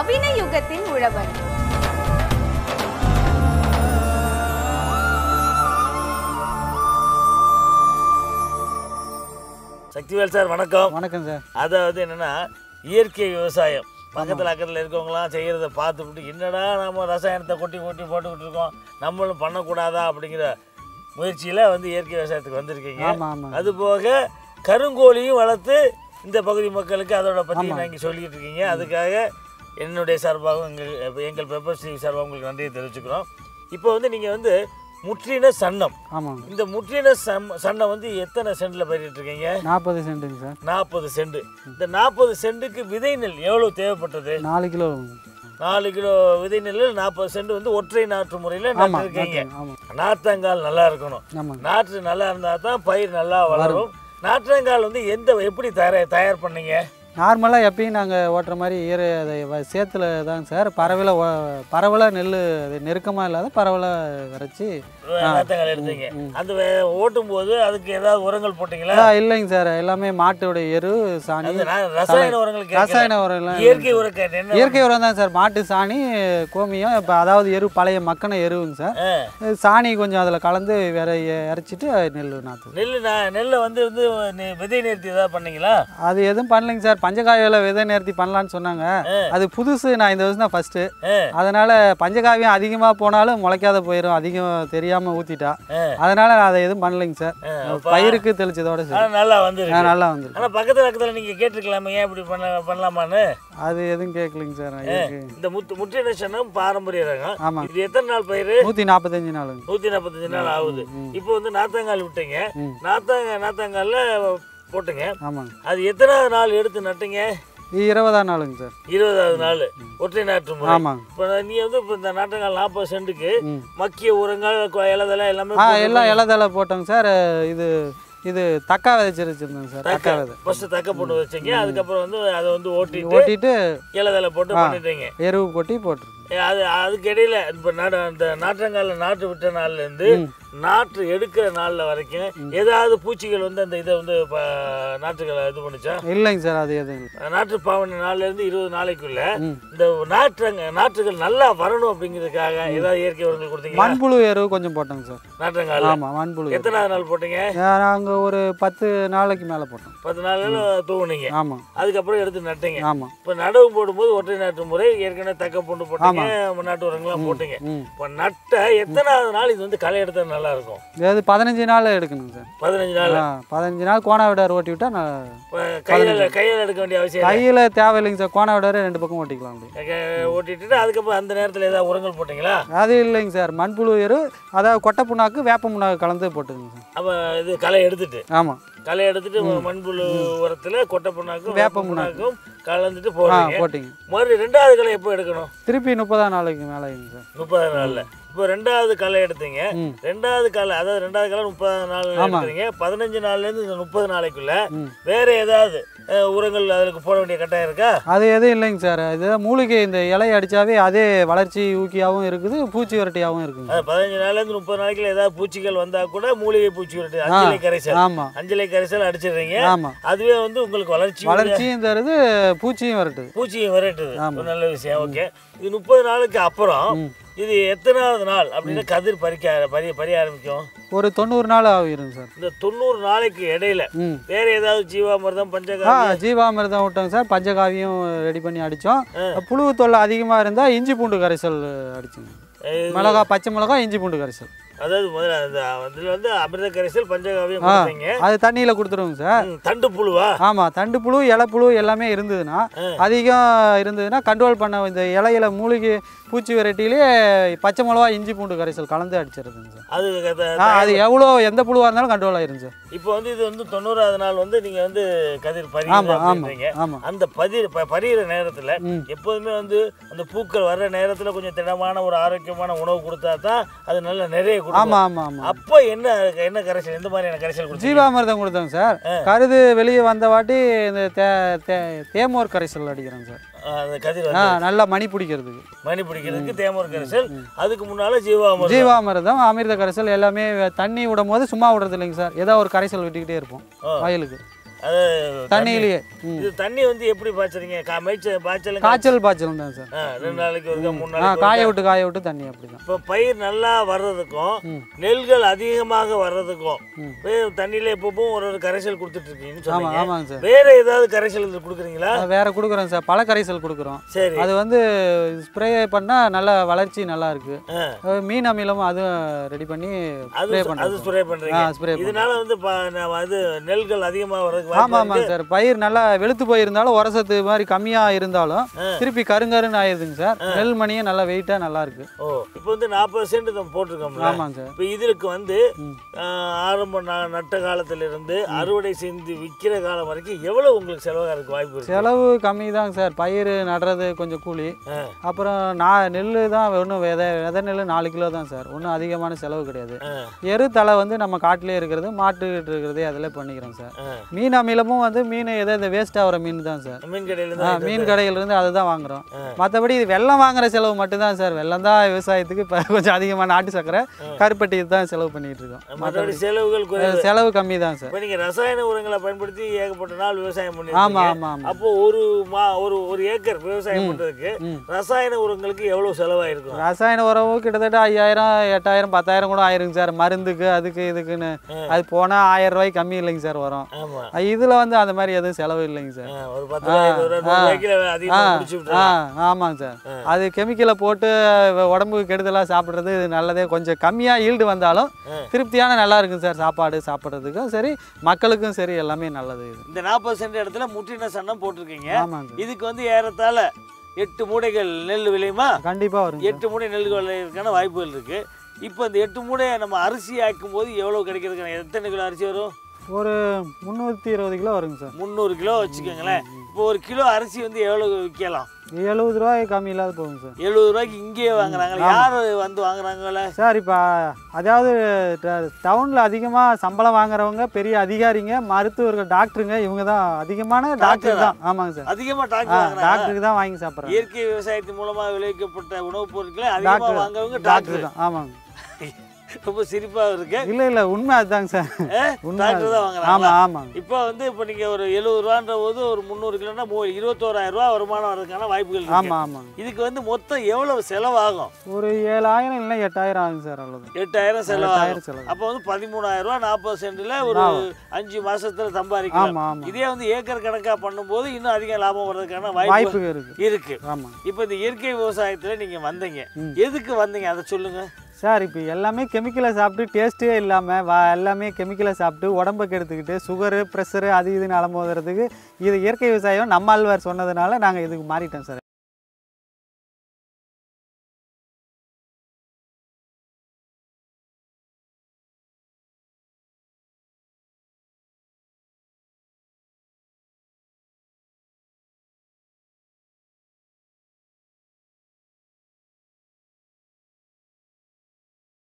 நவீன யுகத்தின் உழவன் சக்திவேல் சார் வணக்கம் வணக்கம் சார் அதாவது என்னன்னா இயற்கை விவசாயம் பக்கத்தில் அக்கத்தில் இருக்கவங்களாம் செய்கிறத பார்த்துக்கிட்டு என்னடா நம்ம ரசாயனத்தை கொட்டி கொட்டி போட்டுக்கிட்டு இருக்கோம் நம்மளும் பண்ணக்கூடாதா அப்படிங்கிற முயற்சியில் வந்து இயற்கை விவசாயத்துக்கு வந்திருக்கீங்க ஆமாம் ஆமாம் அது போக கருங்கோழியும் வளர்த்து இந்த பகுதி மக்களுக்கு அதோட பற்றி நீங்கள் சொல்லிக்கிட்டு இருக்கீங்க அதுக்காக என்னுடைய சார்பாகவும் எங்கள் எங்கள் பெப்பர் ஸ்ரீ சார்பாக உங்களுக்கு நன்றியை தெரிவிச்சுக்கிறோம் இப்போ வந்து நீங்கள் வந்து முற்றின சன்னம் ஆமாங்க இந்த முற்றின சம் சன்னம் வந்து எத்தனை சென்டில் பயிரிட்டு இருக்கீங்க நாற்பது சென்ட்டுங்க சார் நாற்பது சென்ட் இந்த நாற்பது சென்ட்டுக்கு விதை நெல் எவ்வளோ தேவைப்பட்டது நாலு கிலோ நாலு கிலோ விதை நெல் நாற்பது சென்ட் வந்து ஒற்றை நாற்று முறையில் ஆமாம் நட்டுருக்கீங்க ஆமாம் நாற்றங்கால் நல்லா இருக்கணும் ஆமாங்க நாற்று நல்லா இருந்தால் தான் பயிர் நல்லா வளரும் நாற்றங்கால் வந்து எந்த எப்படி தயார் தயார் பண்ணீங்க நார்மலாக எப்பயும் நாங்கள் ஓட்டுற மாதிரி ஈர அதை வ- சேத்துல தான் சார் பறவையில் பரவலாக நெல் அது நெருக்கமாக இல்லாத பரவலாக விரைச்சி நாற்றங்கால் எடுத்தீங்க அந்த வே- ஓட்டும் போது அதுக்கு ஏதாவது உரங்கள் போட்டீங்களா ஆ, இல்லைங்க சார் எல்லாமே மாட்டோட எரு சாணி அந்த நா- ரசாயன உரங்கள் கேட்கல. ரசாயன உரம் எல்லாம் இயற்கை உரம் கேட்டேன் என்ன இயற்கை உரம் தான் சார் மாட்டு சாணி கோமியம் இப்போ அதாவது எரு பழைய மக்கன எருவுங்க சார் ஆ. சாணி கொஞ்சம் அதில் கலந்து விர இறைச்சிட்டு நெல் நாற்று நெல் நா- நெல்லை வந்து வந்து நெ- விதை நிறுத்தி ஏதாவது பண்ணீங்களா அது எதுவும் பண்ணலைங்க சார் பஞ்சகாவியில் விதை நிறுத்தி பண்ணலான்னு சொன்னாங்க அது புதுசு நான் இந்த வருஷம் தான் ஃபஸ்ட்டு ஆ. அதனால் பஞ்சகாவியம் அதிகமாக போனாலும் முளைக்காத போயிடும் அதிகம் தெரியாமல் ஊற்றிட்டா ஆ. அதனால் நான் அதை எதுவும் பண்ணலைங்க சார் பயிருக்கு தெளிச்சதோட சரி ஆனால் நல்லா வந்துருக்கு ஆ, நல்லா வந்துருக்கு ஆனால் பக்கத்தில் பக்கத்தில் நீங்கள் கேட்டிருக்கலாமே ஏன் இப்படி பண்ண பண்ணலாமான்னு அது எதுவும் கேட்கலைங்க சார் நான் இருக்கு இந்த முத்து முற்றின சனம் பாரம்பரிய ரகம் ஆமாம் இது எத்தனை நாள் பயிர் நூற்றி நாற்பத்தஞ்சு நாளுங்க நூற்றி நாற்பத்தஞ்சு நாள் ஆகுது இப்போ வந்து நாத்தங்கால் விட்டீங்க ம். நாத்தங்க நாத்தங்காலில் போட்டுங்க ஆமாங்க அது எத்தனாவது நாள் எடுத்து நட்டுங்க இது இருபதாம் நாளுங்க சார் இருபதாவது நாள் ஒற்றை நாற்று முறை ஆமாங்க இப்போ நீ வந்து இப்போ இந்த நாட்டங்கால் நாற்பது சென்ட்டுக்கு ம். மக்கிய உரங்கள் கொ- இலதெல்லாம் எல்லாமே ஆ எல்லாம் இலதலை போட்டோங்க சார் இது இது தக்கா விதைச்சி வச்சுருந்தோங்க சார் தக்கா விதை ஃபர்ஸ்ட் தக்க போட்டு வச்சீங்க அதுக்கப்புறம் வந்து அதை வந்து ஓட்டிட்டு ஓட்டிட்டு இலதலை போட்டு பண்ணிட்டீங்க எருவு கொட்டி போட்டுருங்க ஏ, அது அதுக்கு இடையில இப்போ நாடு அந்த நாற்றங்கால நாற்று விட்ட நாள்ல இருந்து நாற்று எடுக்கிற நாள்ல வரைக்கும் ஏதாவது பூச்சிகள் வந்து அந்த இதை வந்து இப்போ நாற்றுகளை இது பண்ணுச்சா இல்லைங்க சார் அது எதுவும் இல்லை நாற்று பாவனை நாள்ல இருந்து இருபது நாளைக்குள்ள ம். இந்த நாற்றங்க நாற்றுகள் நல்லா வரணும் அப்படிங்கிறதுக்காக ஏதாவது இயற்கை உரங்கள் கொடுத்தீங்களா மண்புழு எருவு கொஞ்சம் போட்டோங்க சார் நாற்றங்கால ஆமாம் மண்புழு எரு. எத்தனாவது நாள் போட்டீங்க நாங்கள் ஒரு பத்து நாளைக்கு மேலே போட்டோம் பத்து நாள்ல தூவுனீங்க ஆமாம் அதுக்கப்புறம் எடுத்து நட்டீங்க ஆமாம் இப்போ நடவு போடும்போது ஒற்றை நாற்று முறை ஏற்கனவே தக்க பூண்டு போட்டீங்க நாட்டு உரங்கள்லாம் போட்டீங்க ம் இப்போ நட்ட எத்தனாவது நாள் இது வந்து களை எடுத்தா நல்லா இருக்கும் இது பதினஞ்சு நாள் எடுக்கணுங்க சார் பதினஞ்சு நாள் ஆ பதினஞ்சு நாள் கோணா விடார் ஓட்டி விட்டா நான் இப்போ கையில் கையில் எடுக்க வேண்டிய அவசியம் இல்லை கையில் தேவையில்லைங்க சார் கோணா விடாரு ரெண்டு பக்கம் ஓட்டிக்கலாம் அப்படி க- ஓட்டிட்டு அதுக்கப்புறம் அந்த நேரத்தில் ஏதாவது உரங்கள் போட்டீங்களா அது இல்லைங்க சார் மண்புழு எரு அதாவது கொட்டை புண்ணாக்கு வேப்ப புண்ணாக்கு கலந்து போட்டுங்க சார் அப்போ இது களை எடுத்துட்டு ஆமாம் களை எடுத்துட்டு மண்புழு உரத்தில் கொட்டை புண்ணாக்கும் வேப்ப வேப்ப புண்ணாக்கு. புண்ணாக்கும் கலந்துட்டு ஆ போடுறீங்க போட்டிங்க மறுபடியும் ரெண்டாவது களை எப்போ எடுக்கணும் திருப்பி முப்பதாம் நாளைக்கு மேலேங்க சார் முப்பதாம் நாளில் இப்போ ரெண்டாவது களை எடுத்தீங்க ம் ரெண்டாவது களை அதாவது ரெண்டாவது களை முப்பது நாள் எடுக்கிறீங்க பதினஞ்சு நாள்லேருந்து இந்த முப்பது நாளைக்குள்ள ம். வேற ஏதாவது அஹ், உரங்கள் அதுக்கு போட வேண்டிய கட்டாயம் இருக்கா அது எதுவும் இல்லைங்க சார் இது மூலிகை இந்த இலையை அடித்தாவே அதே வளர்ச்சி ஊக்கியாகவும் இருக்குது பூச்சி விரட்டியாகவும் இருக்குங்க அது பதினஞ்சு நாள்லேருந்து முப்பது நாளைக்குள்ள ஏதாவது பூச்சிகள் வந்தால் கூட மூலிகை பூச்சி விரட்டு அஞ்சலை கரைசல் ஆமாம் அஞ்சலை கரைசல் அடிச்சிடுறீங்க ஆமாம் அதுவே வந்து உங்களுக்கு வளர்ச்சி வளர்ச்சியும் தருது பூச்சியும் விரட்டுது பூச்சியை விரட்டுது ஆமா. ஒரு நல்ல விஷயம் ஓகே இது முப்பது நாளுக்கு அப்புறம் ம். இது எத்தனாவது நாள் அப்படின்னு கதிர் பறிக்க பறி பறிய ஆரம்பிக்கும் ஒரு தொண்ணூறு நாள் ஆகிருங்க சார் இந்த தொண்ணூறு நாளைக்கு இடையில ம் வேற ஏதாவது ஜீவாமிர்தம் ஆ பஞ்சகாவியம் ஜீவாமிர்தம் விட்டோங்க சார் பஞ்சகாவியம் ரெடி பண்ணி அடித்தோம் புழு தொல்லை அதிகமாக இருந்தால் இஞ்சி பூண்டு கரைசல் அடிச்சுங்க இது- மிளகா பச்சை மிளகா இஞ்சி பூண்டு கரைசல் அதாவது முதல்ல அந்த அதுல வந்து அமிர்த கரைசல் பஞ்சகாவியம் ஆ கொடுத்தீங்க அது தண்ணியில் கொடுத்துருவோங்க சார் ம், தண்டு புழுவா ஆமாம் தண்டு புழு இலை புழு எல்லாமே இருந்ததுன்னா அதிகம் இருந்ததுன்னா கண்ட்ரோல் பண்ண இந்த இலையில மூலிகை பூச்சி வெரைட்டிலே பச்சை மிளகா இஞ்சி பூண்டு கரைசல் கலந்து அடிச்சிருதுங்க சார் அது க- ஆ அது எவ்வளோ எந்த புழுவாக இருந்தாலும் கண்ட்ரோல் ஆயிருங்க சார் இப்போ வந்து இது வந்து தொண்ணூறாவது நாள் வந்து நீங்க வந்து கதிர் பறியுது ஆமாம் ஆமாம் அப்படின்றீங்க ஆமாம் அந்த பதிர் ப- பறியிற நேரத்துல ம். எப்போதுமே வந்து அந்த பூக்கள் வர்ற நேரத்துல கொஞ்சம் திடமான ஒரு ஆரோக்கியமான உணவு கொடுத்தா தான் அது நல்ல நிறைய கொடுக்கும் ஆமாம் ஆமாம் ஆமாம் அப்போ என்ன என்ன கரைசல் எந்த மாதிரியான கரைசல் கொடுத்தீங்க ஜீவாமிர்தம் கொடுத்தோங்க சார் கருது வெளியே வந்த வாட்டி இந்த தே தே- தேமோர் கரைசல் அடிக்கிறோங்க சார் ஆ, அந்த கதிர் ஆ வந்து நல்லா மணி பிடிக்கிறதுக்கு மணி பிடிக்கிறதுக்கு தேமூர் கரைசல் அதுக்கு முன்னால ஜீவாமிர்தம் ஜீவாமிர்தம் அமிர்த கரைசல் எல்லாமே தண்ணி விடும் போது சும்மா விடுறது இல்லைங்க சார் ஏதோ ஒரு கரைசல் விட்டுக்கிட்டே இருப்போம் ஆ. வயலுக்கு அது தண்ணியிலேயே ம். இது தண்ணி வந்து எப்படி பாய்ச்சறீங்க கா மேய்ச்ச பாய்ச்சல் காய்ச்சல் பாய்ச்சல் தான் சார் ரெண்டு நாளைக்கு ஒருக்கா மூணு ஆ நாளைக்கு காய விட்டு காய விட்டு தண்ணி அப்படி தான் இப்போ பயிர் நல்லா வர்றதுக்கும் ம். நெல்கள் அதிகமாக வர்றதுக்கும் ம். வே- தண்ணியில எப்பவும் ஒரு ஒரு கரைசல் கொடுத்துட்டு இருக்கீங்கன்னு ஆமாம் சொன்னீங்க ஆமாங்க சார் வேற ஏதாவது கரைசல் இது கொடுக்குறீங்களா வேற கொடுக்குறோம் சார் பல கரைசல் கொடுக்குறோம் சரி அது வந்து ஸ்ப்ரே பண்ணால் நல்லா வளர்ச்சி நல்லா இருக்கு ஆ. அஹ் மீன் அமிலமும் அதுவும் ரெடி பண்ணி அது ஸ்ப்ரே அது பண்ணுறோம் ஸ்ப்ரே ஆ பண்றீங்க ஸ்ப்ரே இதனால வந்து ப- நான் அது நெல்கள் அதிகமாக வர்றதுக்கு ஆமாம் வாய்ப்பு ஆமாங்க சார் பயிர் நல்லா வெளுத்து போயிருந்தாலும் உரசத்து மாதிரி கம்மியாக இருந்தாலும் ஆ. திருப்பி கருங்கருன்னு ஆயிடுதுங்க சார் நெல் மணியும் நல்லா வெயிட்டாக நல்லா இருக்கு ஓ இப்போ வந்து நாற்பது சென்ட் நம்ம போட்டிருக்கோம்ல ஆமாங்க சார் இப்போ இதற்கு வந்து ம். ஆ, ஆரம்ப ந- நட்ட காலத்திலிருந்து அறுவடை செஞ்சு விற்கிற காலம் வரைக்கும் எவ்வளவு உங்களுக்கு செலவாக இருக்கு வாய்ப்பு இருக்கு செலவு கம்மி தாங்க சார் பயிர் நடுறது கொஞ்சம் கூலி ஆ. அப்புறம் நான் நெல் தான் ஒன்றும் விதை விதை நெல் நாலு கிலோ தான் சார் ஒன்றும் அதிகமான செலவு கிடையாது ஆ. எரு தலை வந்து நம்ம காட்டிலே இருக்கிறது மாட்டுக்கிட்ட இருக்கிறதே அதில் பண்ணிக்கிறோம் சார் ஆ. மீன் அமிலமும் வந்து மீன் எதோ இந்த வேஸ்ட் ஆகிற மீன் தான் சார் மீன் கடையில ஆ இருந்து மீன் கடையிலேருந்து அதை தான் வாங்குறோம் ஆ. மற்றபடி இது வெள்ளம் வாங்குற செலவு மட்டும்தான் சார் வெள்ளம் தான் விவசாயத்துக்கு இப்போ கொஞ்சம் அதிகமாக நாட்டு சக்கரை கருப்பட்டி தான் செலவு பண்ணிட்டு இருக்கோம் மற்றபடி செலவுகள் குறைவு அஹ் செலவு கம்மி தான் சார் இப்போ நீங்க ரசாயன உரங்களை பயன்படுத்தி ஏகப்பட்ட நாள் விவசாயம் ஆமாம் பண்ணிருக்கீங்க ஆமாம் ஆமாம் அப்போ ஒரு மா ஒரு ஒரு ஏக்கர் விவசாயம் பண்றதுக்கு ம். ரசாயன உரங்களுக்கு எவ்வளவு செலவாயிருக்கும் ரசாயன உரவு கிட்டத்தட்ட ஐயாயிரம் எட்டாயிரம் பத்தாயிரம் கூட ஆயிருங்க சார் மருந்துக்கு அதுக்கு இதுக்குன்னு அது போனால் ஆயிரம் ரூபாய்க்கு கம்மி இல்லைங்க சார் வரும் ஆமா இதில் வந்து அந்த மாதிரி எதுவும் செலவு இல்லைங்க சார் ஆ, ஒரு பத்து ரூபாய் இருபது ரூபாய் நூறு ரூபாய்க்கு ஆ அதிகமாக முடிச்சு ஆ விட்டுறலாம் ஆமாங்க சார் அது கெமிக்கலை போட்டு வ- உடம்புக்கு கெடுதலாக சாப்பிட்றது இது நல்லதே கொஞ்சம் கம்மியாக ஈல்டு வந்தாலும் ஆ. திருப்தியான நல்லா இருக்கும் சார் சாப்பாடு சாப்பிட்றதுக்கும் சரி மக்களுக்கும் சரி எல்லாமே நல்லது இது இந்த நாற்பது சென்ட் இடத்துல முற்றின சன்னம் போட்டிருக்கீங்க ஆமாங்க சார் இதுக்கு வந்து ஏறத்தாழ எட்டு மூடைகள் நெல் விளையுமா கண்டிப்பாக வருங்க சார். எட்டு மூடை நெல் விளையிறதுக்கான வாய்ப்புகள் இருக்கு இப்போ இந்த எட்டு மூடையை நம்ம அரிசி ஆக்கும் போது எவ்வளோ கிடைக்கிறதுக்கான எத்தனை கிலோ அரிசி வரும் ஒரு முந்நூற்றி இருபது கிலோ வருங்க சார் முந்நூறு கிலோ வச்சுக்கோங்களேன் இப்போ ஒரு கிலோ அரிசி வந்து எவ்வளோ விற்கலாம் எழுபது ரூபாய் கம்மி இல்லாத போகுங்க சார் எழுபது ரூபாய்க்கு இங்கேயே வாங்குறாங்களா யார் வந்து வாங்குறாங்கல்ல சார் இப்போ அதாவது டவுனில் அதிகமாக சம்பளம் வாங்குறவங்க பெரிய அதிகாரிங்க மருத்துவர்கள் டாக்டருங்க இவங்க தான் அதிகமான டாக்டர் தான் ஆமாங்க சார் அதிகமாக ஆ டாக்டர் வாங்குறாங்க டாக்டருக்கு தான் வாங்கி சாப்பிட்றாங்க இயற்கை விவசாயத்தின் மூலமா விளைவிக்கப்பட்ட உணவுப் பொருட்களை அதிகமாக டாக்டர் வாங்குறவங்க டாக்டர் டாக்டர் தான் ஆமாங்க ரொம்ப சிரிப்பா இருக்கு இல்லை இல்லை உண்மை அதுதாங்க சார் உண்மை டாக்டர் தான் வாங்குறாங்க ஆமாம் ஆமாங்க இப்போ வந்து இப்போ நீங்க ஒரு எழுபது ரூபான்ற போது ஒரு முந்நூறு கிலோனா மூ இருபத்தோராயிரம் ரூபா வருமானம் வர்றதுக்கான வாய்ப்புகள் இருக்கு ஆமாம் ஆமாங்க இதுக்கு வந்து மொத்தம் எவ்வளவு செலவாகும் ஒரு ஏழாயிரம் இல்லை எட்டாயிரம் ஆகுங்க சார் அவ்வளோதான் எட்டாயிரம் செலவாகும் எட்டாயிரம் செலவு அப்போ வந்து பதிமூணாயிரம் ரூபா நாற்பது சென்ட்ல ஒரு அஞ்சு மாசத்துல சம்பாதிக்கலாம் ஆமாம் ஆமாம் இதே வந்து ஏக்கர் கணக்கா பண்ணும்போது இன்னும் அதிக லாபம் வர்றதுக்கான வாய்ப்பு வாய்ப்பு இருக்கு இருக்கு ஆமாம் இப்போ இந்த இயற்கை விவசாயத்துல நீங்க வந்தீங்க ம். எதுக்கு வந்தீங்க அதை சொல்லுங்க சார் இப்போ எல்லாமே கெமிக்கலை சாப்பிட்டு டேஸ்ட்டே இல்லாமல் வா எல்லாமே கெமிக்கலை சாப்பிட்டு உடம்பை கெடுத்துக்கிட்டு சுகரு ப்ரெஷரு அது இதுன்னு அலமோதுறதுக்கு இது இயற்கை விவசாயம் நம்ம ஆழ்வார் சொன்னதுனால நாங்கள் இதுக்கு மாறிட்டோம் சார்